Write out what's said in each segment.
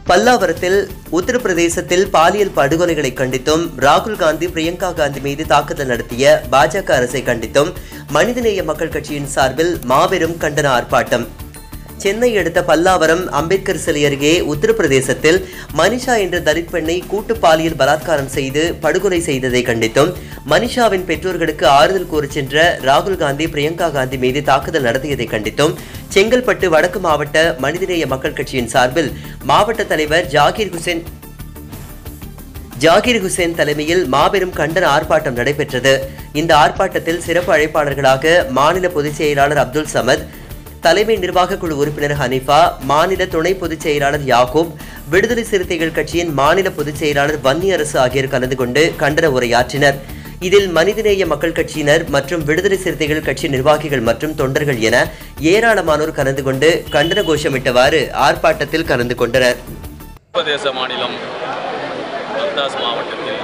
பல்லாவரத்தில் உத்தரப்பிரதேசத்தில் பாலியல் படுகொலைகளை கண்டித்தும் ராகுல் காந்தி பிரியங்கா காந்தி மீது தாக்குதல் நடத்திய பாஜக அரசை கண்டித்தும் மனிதநேய மக்கள் கட்சியின் சார்பில் மாபெரும் கண்டன ஆர்ப்பாட்டம் சென்னை அடுத்த பல்லாவரம் அம்பேத்கர் சிலை அருகே உத்தரப்பிரதேசத்தில் மனிஷா என்ற தலித் பெண்ணை கூட்டு பாலியல் பலாத்காரம் செய்து படுகொலை செய்ததை கண்டித்தும் மனிஷாவின் பெற்றோர்களுக்கு ஆறுதல் கூறச் சென்ற ராகுல் காந்தி பிரியங்கா காந்தி மீது தாக்குதல் நடத்தியதை கண்டித்தும் செங்கல்பட்டு வடக்கு மாவட்ட மனிதநேய மக்கள் கட்சியின் சார்பில் மாவட்ட தலைவர் ஜாகிர் ஹுசேன் ஜாகிர் ஹுசேன் தலைமையில் மாபெரும் கண்டன ஆர்ப்பாட்டம் நடைபெற்றது இந்த ஆர்ப்பாட்டத்தில் சிறப்பு அழைப்பாளர்களாக மாநில பொதுச் செயலாளர் அப்துல் சமத் தலைமை நிர்வாக குழு உறுப்பினர் ஹனீஃபா மாநில துணை பொதுச் செயலாளர் யாக்கூப் விடுதலை சிறுத்தைகள் கட்சியின் மாநில பொதுச் செயலாளர் வன்னி அரசு ஆகியோர் கலந்து கொண்டு கண்டன உரையாற்றினர் இதில் மனிதநேய மக்கள் கட்சியினர் மற்றும் விடுதலை சிறுத்தைகள் கட்சி நிர்வாகிகள் மற்றும் தொண்டர்கள் என ஏராளமானோர் கலந்து கொண்டு கண்டன கோஷமிட்டவாறு ஆர்ப்பாட்டத்தில் கலந்து கொண்டனர் உத்தரப்பிரதேச மாநிலம் பர்தாஸ் மாவட்டத்தில்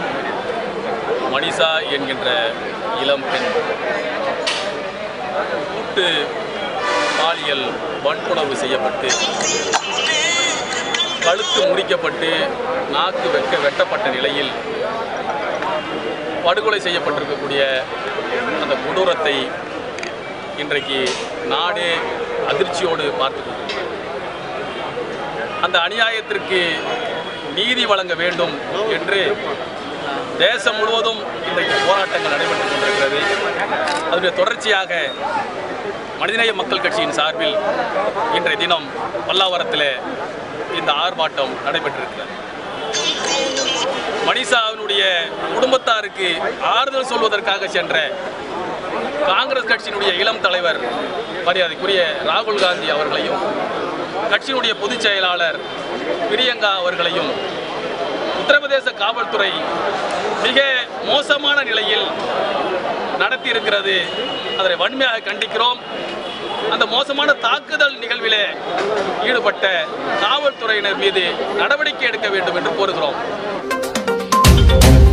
மணிஷா என்கின்ற இளம் பெண் கூட்டு பாலியல் வன்புணர்வு செய்யப்பட்டு கழுத்து முறிக்கப்பட்டு நாக்கு வெக்க வெட்டப்பட்ட நிலையில் படுகொலை செய்யப்பட்டிருக்கக்கூடிய அந்த கொடூரத்தை இன்றைக்கு நாடே அதிர்ச்சியோடு பார்த்து கொண்டிருக்கிறது அந்த அநியாயத்திற்கு நீதி வழங்க வேண்டும் என்று தேசம் முழுவதும் இன்றைக்கு போராட்டங்கள் நடைபெற்றுக் கொண்டிருக்கிறது அதனுடைய தொடர்ச்சியாக மனிதநேய மக்கள் கட்சியின் சார்பில் இன்றைய தினம் பல்லாவரத்தில் இந்த ஆர்ப்பாட்டம் நடைபெற்றிருக்கிறது மணிஷாவினுடைய குடும்பத்தாருக்கு ஆறுதல் சொல்வதற்காக சென்ற காங்கிரஸ் கட்சியினுடைய இளம் தலைவர் மரியாதைக்குரிய ராகுல் காந்தி அவர்களையும் கட்சியினுடைய பொதுச் செயலாளர் பிரியங்கா அவர்களையும் உத்தரப்பிரதேச காவல்துறை மிக மோசமான நிலையில் நடத்தி இருக்கிறது அதனை வன்மையாக கண்டிக்கிறோம் அந்த மோசமான தாக்குதல் நிகழ்விலே ஈடுபட்ட காவல்துறையினர் மீது நடவடிக்கை எடுக்க வேண்டும் என்று கோருகிறோம்